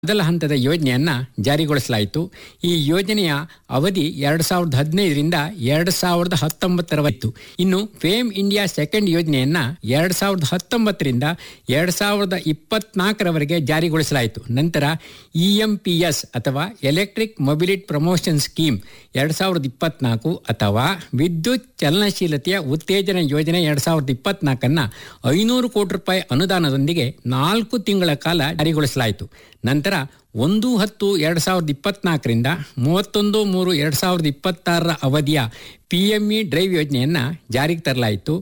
ಮೊದಲ ಹಂತದ ಯೋಜನೆಯನ್ನ ಜಾರಿಗೊಳಿಸಲಾಯಿತು ಈ ಯೋಜನೆಯ ಅವಧಿ ಎರಡು ಸಾವಿರದ ಹದಿನೈದರಿಂದ ಎರಡು ಸಾವಿರದ ಹತ್ತೊಂಬತ್ತರವರೆತ್ತು ಇನ್ನು ಫೇಮ್ ಇಂಡಿಯಾ ಸೆಕೆಂಡ್ ಯೋಜನೆಯನ್ನ ಎರಡು ಸಾವಿರದ ಹತ್ತೊಂಬತ್ತರಿಂದ ಎರಡು ಸಾವಿರದ ಇಪ್ಪತ್ನಾಲ್ಕರವರೆಗೆ ಜಾರಿಗೊಳಿಸಲಾಯಿತು ನಂತರ ಇಎಂಪಿಎಸ್ ಅಥವಾ ಎಲೆಕ್ಟ್ರಿಕ್ ಮೊಬಿಲಿಟಿ ಪ್ರಮೋಷನ್ ಸ್ಕೀಮ್ ಎರಡು ಸಾವಿರದ ಇಪ್ಪತ್ನಾಲ್ಕು ಅಥವಾ ವಿದ್ಯುತ್ ಚಲನಶೀಲತೆಯ ಉತ್ತೇಜನ ಯೋಜನೆ ಎರಡು ಸಾವಿರದ ಇಪ್ಪತ್ನಾಲ್ಕನ್ನ ಐನೂರು ಕೋಟಿ ರೂಪಾಯಿ ಅನುದಾನದೊಂದಿಗೆ ನಾಲ್ಕು ತಿಂಗಳ ಕಾಲ ಜಾರಿಗೊಳಿಸಲಾಯಿತು ನಂತರ ಒಂದು ಹತ್ತು ಎರಡು ಸಾವಿರದ ಇಪ್ಪತ್ನಾಲ್ಕರಿಂದ ಮೂವತ್ತೊಂದು ಮೂರು ಎರಡು ಸಾವಿರದ ಇಪ್ಪತ್ತಾರರ ಅವಧಿಯ ಪಿ ಎಂ ಇ ಡ್ರೈವ್ ಯೋಜನೆಯನ್ನು ಜಾರಿಗೆ ತರಲಾಯಿತು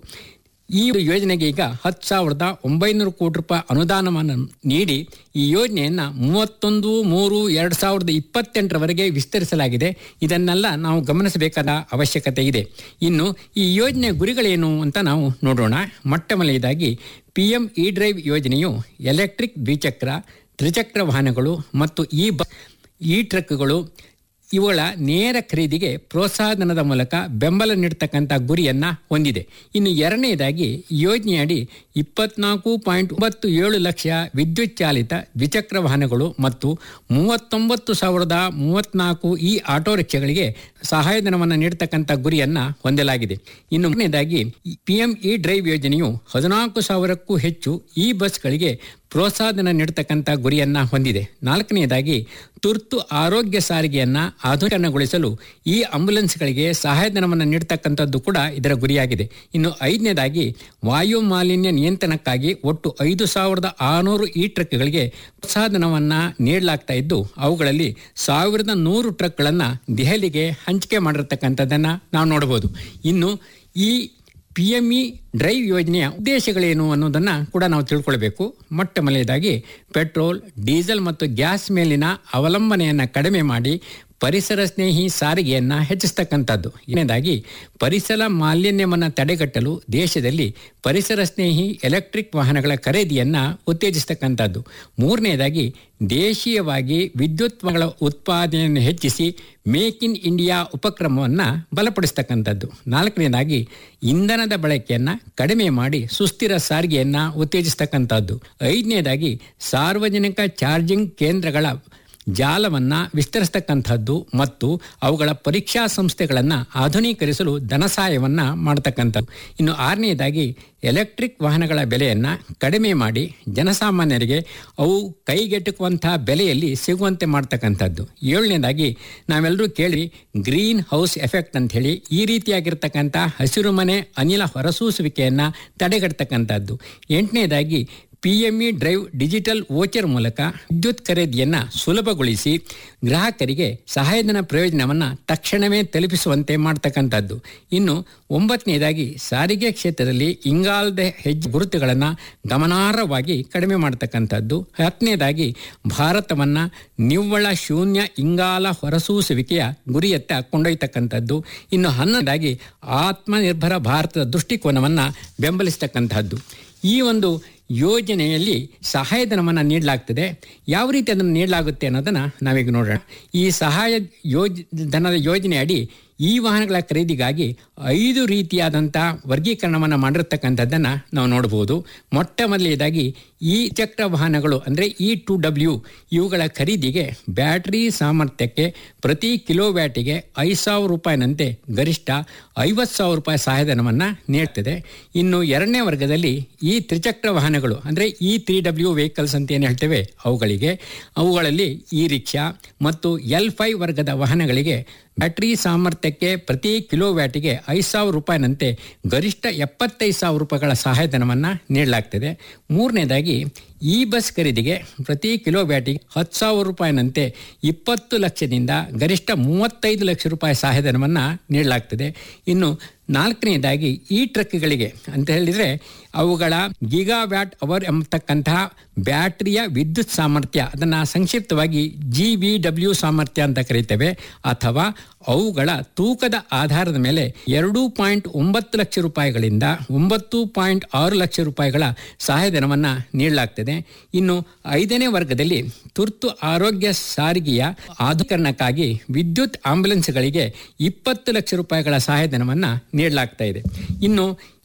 ಈ ಯೋಜನೆಗೆ ಈಗ ಹತ್ತು ಸಾವಿರದ ಒಂಬೈನೂರು ಕೋಟಿ ರೂಪಾಯಿ ಅನುದಾನವನ್ನು ನೀಡಿ ಈ ಯೋಜನೆಯನ್ನು ಮೂವತ್ತೊಂದು ಮೂರು ಎರಡು ಸಾವಿರದ ಇಪ್ಪತ್ತೆಂಟರವರೆಗೆ ವಿಸ್ತರಿಸಲಾಗಿದೆ ಇದನ್ನೆಲ್ಲ ನಾವು ಗಮನಿಸಬೇಕಾದ ಅವಶ್ಯಕತೆ ಇದೆ ಇನ್ನು ಈ ಯೋಜನೆಯ ಗುರಿಗಳೇನು ಅಂತ ನಾವು ನೋಡೋಣ ಮೊಟ್ಟ ಮೊದಲನೇದಾಗಿ ಪಿ ಎಂ ಇ ಡ್ರೈವ್ ಯೋಜನೆಯು ಎಲೆಕ್ಟ್ರಿಕ್ ದ್ವಿಚಕ್ರ ತ್ರಿಚಕ್ರ ವಾಹನಗಳು ಮತ್ತು ಈ ಬ ಈ ಟ್ರಕ್ಗಳು ಇವುಗಳ ನೇರ ಖರೀದಿಗೆ ಪ್ರೋತ್ಸಾಹಧನದ ಮೂಲಕ ಬೆಂಬಲ ನೀಡತಕ್ಕಂಥ ಗುರಿಯನ್ನ ಹೊಂದಿದೆ ಇನ್ನು ಎರಡನೇದಾಗಿ ಯೋಜನೆಯಡಿ ಇಪ್ಪತ್ನಾಲ್ಕು ಪಾಯಿಂಟ್ ಒಂಬತ್ತು ಏಳು ಲಕ್ಷ ವಿದ್ಯುತ್ ಚಾಲಿತ ದ್ವಿಚಕ್ರ ವಾಹನಗಳು ಮತ್ತು ಮೂವತ್ತೊಂಬತ್ತು ಸಾವಿರದ ಮೂವತ್ನಾಲ್ಕು ಈ ಆಟೋ ರಿಕ್ಷಾಗಳಿಗೆ ಸಹಾಯಧನವನ್ನು ನೀಡತಕ್ಕಂಥ ಗುರಿಯನ್ನ ಹೊಂದಲಾಗಿದೆ ಇನ್ನು ಮೂರನೇದಾಗಿ ಪಿಎಂ ಇ ಡ್ರೈವ್ ಯೋಜನೆಯು ಹದಿನಾಲ್ಕು ಸಾವಿರಕ್ಕೂ ಹೆಚ್ಚು ಈ ಬಸ್ಗಳಿಗೆ ಪ್ರೋತ್ಸಾಹಧನ ನೀಡತಕ್ಕಂಥ ಗುರಿಯನ್ನ ಹೊಂದಿದೆ ನಾಲ್ಕನೆಯದಾಗಿ ತುರ್ತು ಆರೋಗ್ಯ ಸಾರಿಗೆಯನ್ನ ಆಧುನೀಕರಣಗೊಳಿಸಲು ಈ ಆಂಬ್ಯುಲೆನ್ಸ್ಗಳಿಗೆ ಸಹಾಯಧನವನ್ನು ನೀಡತಕ್ಕಂಥದ್ದು ಕೂಡ ಇದರ ಗುರಿಯಾಗಿದೆ ಇನ್ನು ಐದನೇದಾಗಿ ವಾಯು ಮಾಲಿನ್ಯ ನಿಯಂತ್ರಣಕ್ಕಾಗಿ ಒಟ್ಟು ಐದು ಸಾವಿರದ ಆರುನೂರು ಈ ಟ್ರಕ್ಗಳಿಗೆ ಪ್ರೋತ್ಸಾಹಧನವನ್ನು ನೀಡಲಾಗ್ತಾ ಇದ್ದು ಅವುಗಳಲ್ಲಿ ಸಾವಿರದ ನೂರು ಟ್ರಕ್ಗಳನ್ನು ದೆಹಲಿಗೆ ಹಂಚಿಕೆ ಮಾಡಿರ್ತಕ್ಕಂಥದ್ದನ್ನು ನಾವು ನೋಡಬಹುದು ಇನ್ನು ಈ ಪಿ ಎಂ ಇ ಡ್ರೈವ್ ಯೋಜನೆಯ ಉದ್ದೇಶಗಳೇನು ಅನ್ನೋದನ್ನು ಕೂಡ ನಾವು ತಿಳ್ಕೊಳ್ಬೇಕು ಮೊಟ್ಟ ಮೊದಲನೇದಾಗಿ ಪೆಟ್ರೋಲ್ ಡೀಸೆಲ್ ಮತ್ತು ಗ್ಯಾಸ್ ಮೇಲಿನ ಅವಲಂಬನೆಯನ್ನು ಕಡಿಮೆ ಮಾಡಿ ಪರಿಸರ ಸ್ನೇಹಿ ಸಾರಿಗೆಯನ್ನು ಹೆಚ್ಚಿಸ್ತಕ್ಕಂಥದ್ದು ಇನ್ನೇದಾಗಿ ಪರಿಸರ ಮಾಲಿನ್ಯವನ್ನು ತಡೆಗಟ್ಟಲು ದೇಶದಲ್ಲಿ ಪರಿಸರ ಸ್ನೇಹಿ ಎಲೆಕ್ಟ್ರಿಕ್ ವಾಹನಗಳ ಖರೀದಿಯನ್ನು ಉತ್ತೇಜಿಸ್ತಕ್ಕಂಥದ್ದು ಮೂರನೇದಾಗಿ ದೇಶೀಯವಾಗಿ ವಿದ್ಯುತ್ ವಾಹನಗಳ ಉತ್ಪಾದನೆಯನ್ನು ಹೆಚ್ಚಿಸಿ ಮೇಕ್ ಇನ್ ಇಂಡಿಯಾ ಉಪಕ್ರಮವನ್ನು ಬಲಪಡಿಸ್ತಕ್ಕಂಥದ್ದು ನಾಲ್ಕನೇದಾಗಿ ಇಂಧನದ ಬಳಕೆಯನ್ನು ಕಡಿಮೆ ಮಾಡಿ ಸುಸ್ಥಿರ ಸಾರಿಗೆಯನ್ನು ಉತ್ತೇಜಿಸ್ತಕ್ಕಂಥದ್ದು ಐದನೇದಾಗಿ ಸಾರ್ವಜನಿಕ ಚಾರ್ಜಿಂಗ್ ಕೇಂದ್ರಗಳ ಜಾಲವನ್ನು ವಿಸ್ತರಿಸ್ತಕ್ಕಂಥದ್ದು ಮತ್ತು ಅವುಗಳ ಪರೀಕ್ಷಾ ಸಂಸ್ಥೆಗಳನ್ನು ಆಧುನೀಕರಿಸಲು ಧನಸಹಾಯವನ್ನು ಮಾಡತಕ್ಕಂಥದ್ದು ಇನ್ನು ಆರನೆಯದಾಗಿ ಎಲೆಕ್ಟ್ರಿಕ್ ವಾಹನಗಳ ಬೆಲೆಯನ್ನು ಕಡಿಮೆ ಮಾಡಿ ಜನಸಾಮಾನ್ಯರಿಗೆ ಅವು ಕೈಗೆಟುಕುವಂತಹ ಬೆಲೆಯಲ್ಲಿ ಸಿಗುವಂತೆ ಮಾಡ್ತಕ್ಕಂಥದ್ದು ಏಳನೇದಾಗಿ ನಾವೆಲ್ಲರೂ ಕೇಳಿ ಗ್ರೀನ್ ಹೌಸ್ ಎಫೆಕ್ಟ್ ಅಂತ ಹೇಳಿ ಈ ರೀತಿಯಾಗಿರ್ತಕ್ಕಂಥ ಹಸಿರು ಮನೆ ಅನಿಲ ಹೊರಸೂಸುವಿಕೆಯನ್ನು ತಡೆಗಟ್ಟತಕ್ಕಂಥದ್ದು ಎಂಟನೇದಾಗಿ P M E drive digital voucher ಮೂಲಕ ವಿದ್ಯುತ್ ಖರೀದಿಯನ್ನು ಸುಲಭಗೊಳಿಸಿ ಗ್ರಾಹಕರಿಗೆ ಸಹಾಯಧನ ಪ್ರಯೋಜನವನ್ನು ತಕ್ಷಣವೇ ತಲುಪಿಸುವಂತೆ ಮಾಡ್ತಕ್ಕಂಥದ್ದು ಇನ್ನು ಒಂಬತ್ತನೇದಾಗಿ ಸಾರಿಗೆ ಕ್ಷೇತ್ರದಲ್ಲಿ ಇಂಗಾಲದ ಹೆಜ್ಜೆ ಗುರುತುಗಳನ್ನು ಗಮನಾರ್ಹವಾಗಿ ಕಡಿಮೆ ಮಾಡ್ತಕ್ಕಂಥದ್ದು ಹತ್ತನೇದಾಗಿ ಭಾರತವನ್ನು ನಿವ್ವಳ ಶೂನ್ಯ ಇಂಗಾಲ ಹೊರಸೂಸುವಿಕೆಯ ಗುರಿಯತ್ತ ಕೊಂಡೊಯ್ತಕ್ಕಂಥದ್ದು ಇನ್ನು ಹನ್ನೊಂದಾಗಿ ಆತ್ಮನಿರ್ಭರ ಭಾರತದ ದೃಷ್ಟಿಕೋನವನ್ನು ಬೆಂಬಲಿಸ್ತಕ್ಕಂಥದ್ದು ಈ ಒಂದು ಯೋಜನೆಯಲ್ಲಿ ಸಹಾಯಧನವನ್ನು ನೀಡಲಾಗ್ತದೆ ಯಾವ ರೀತಿ ಅದನ್ನು ನೀಡಲಾಗುತ್ತೆ ಅನ್ನೋದನ್ನು ನಾವೀಗ ನೋಡೋಣ ಈ ಸಹಾಯ ಯೋಜ ಧನದ ಯೋಜನೆ ಅಡಿ ಈ ವಾಹನಗಳ ಖರೀದಿಗಾಗಿ ಐದು ರೀತಿಯಾದಂಥ ವರ್ಗೀಕರಣವನ್ನು ಮಾಡಿರ್ತಕ್ಕಂಥದ್ದನ್ನು ನಾವು ನೋಡ್ಬೋದು ಮೊಟ್ಟ ಮೊದಲನೇದಾಗಿ ಈ ಚಕ್ರ ವಾಹನಗಳು ಅಂದರೆ ಇ ಟು ಡಬ್ಲ್ಯೂ ಇವುಗಳ ಖರೀದಿಗೆ ಬ್ಯಾಟರಿ ಸಾಮರ್ಥ್ಯಕ್ಕೆ ಪ್ರತಿ ಕಿಲೋ ವ್ಯಾಟಿಗೆ ಐದು ಸಾವಿರ ರೂಪಾಯಿನಂತೆ ಗರಿಷ್ಠ ಐವತ್ತು ಸಾವಿರ ರೂಪಾಯಿ ಸಹಾಯಧನವನ್ನು ನೀಡ್ತದೆ ಇನ್ನು ಎರಡನೇ ವರ್ಗದಲ್ಲಿ ಈ ತ್ರಿಚಕ್ರ ವಾಹನಗಳು ಅಂದರೆ ಇ ತ್ರೀ ಡಬ್ಲ್ಯೂ ವೆಹಿಕಲ್ಸ್ ಅಂತ ಏನು ಹೇಳ್ತೇವೆ ಅವುಗಳಿಗೆ ಅವುಗಳಲ್ಲಿ ಇ ರಿಕ್ಷಾ ಮತ್ತು ಎಲ್ ಫೈವ್ ವರ್ಗದ ವಾಹನಗಳಿಗೆ ಬ್ಯಾಟರಿ ಸಾಮರ್ಥ್ಯಕ್ಕೆ ಪ್ರತಿ ಕಿಲೋ ವ್ಯಾಟಿಗೆ ಐದು ಸಾವಿರ ರೂಪಾಯಿನಂತೆ ಗರಿಷ್ಠ ಎಪ್ಪತ್ತೈದು ಸಾವಿರ ರೂಪಾಯಿಗಳ ಸಹಾಯಧನವನ್ನು ನೀಡಲಾಗ್ತದೆ ಮೂರನೇದಾಗಿ ಈ ಬಸ್ ಖರೀದಿಗೆ ಪ್ರತಿ ಕಿಲೋ ವ್ಯಾಟಿಗೆ ಹತ್ತು ಸಾವಿರ ರೂಪಾಯಿನಂತೆ ಇಪ್ಪತ್ತು ಲಕ್ಷದಿಂದ ಗರಿಷ್ಠ ಮೂವತ್ತೈದು ಲಕ್ಷ ರೂಪಾಯಿ ಸಹಾಯಧನವನ್ನು ನೀಡಲಾಗ್ತದೆ ಇನ್ನು ನಾಲ್ಕನೇದಾಗಿ ಈ ಟ್ರಕ್ಗಳಿಗೆ ಅಂತ ಹೇಳಿದರೆ ಅವುಗಳ ಗಿಗಾ ವ್ಯಾಟ್ ಅವರ್ ಎಂಬತಕ್ಕಂತಹ ಬ್ಯಾಟ್ರಿಯ ವಿದ್ಯುತ್ ಸಾಮರ್ಥ್ಯ ಅದನ್ನು ಸಂಕ್ಷಿಪ್ತವಾಗಿ ಜಿ ವಿ ಡಬ್ಲ್ಯೂ ಸಾಮರ್ಥ್ಯ ಅಂತ ಕರೀತೇವೆ ಅಥವಾ ಅವುಗಳ ತೂಕದ ಆಧಾರದ ಮೇಲೆ ಎರಡು ಪಾಯಿಂಟ್ ಒಂಬತ್ತು ಲಕ್ಷ ರೂಪಾಯಿಗಳಿಂದ ಒಂಬತ್ತು ಪಾಯಿಂಟ್ ಆರು ಲಕ್ಷ ರೂಪಾಯಿಗಳ ಸಹಾಯಧನವನ್ನು ನೀಡಲಾಗ್ತದೆ ಇನ್ನು ಐದನೇ ವರ್ಗದಲ್ಲಿ ತುರ್ತು ಆರೋಗ್ಯ ಸಾರಿಗೆಯ ಆಧುಕರಣಕ್ಕಾಗಿ ವಿದ್ಯುತ್ ಆಂಬ್ಯುಲೆನ್ಸ್ಗಳಿಗೆ ಇಪ್ಪತ್ತು ಲಕ್ಷ ರೂಪಾಯಿಗಳ ಸಹಾಯಧನವನ್ನು ನೀಡಲಾಗ್ತಾ ಇದೆ ಇನ್ನು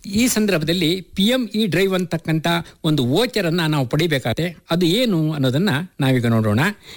ಈ ಸಂದರ್ಭದಲ್ಲಿ ಪಿ ಎಂ ಇ ಡ್ರೈವ್ ಅಂತಕ್ಕಂಥ ಒಂದು ವೋಚರನ್ನು ನಾವು ಪಡಿಬೇಕಾಗುತ್ತೆ ಅದು ಏನು ಅನ್ನೋದನ್ನು ನಾವೀಗ ನೋಡೋಣ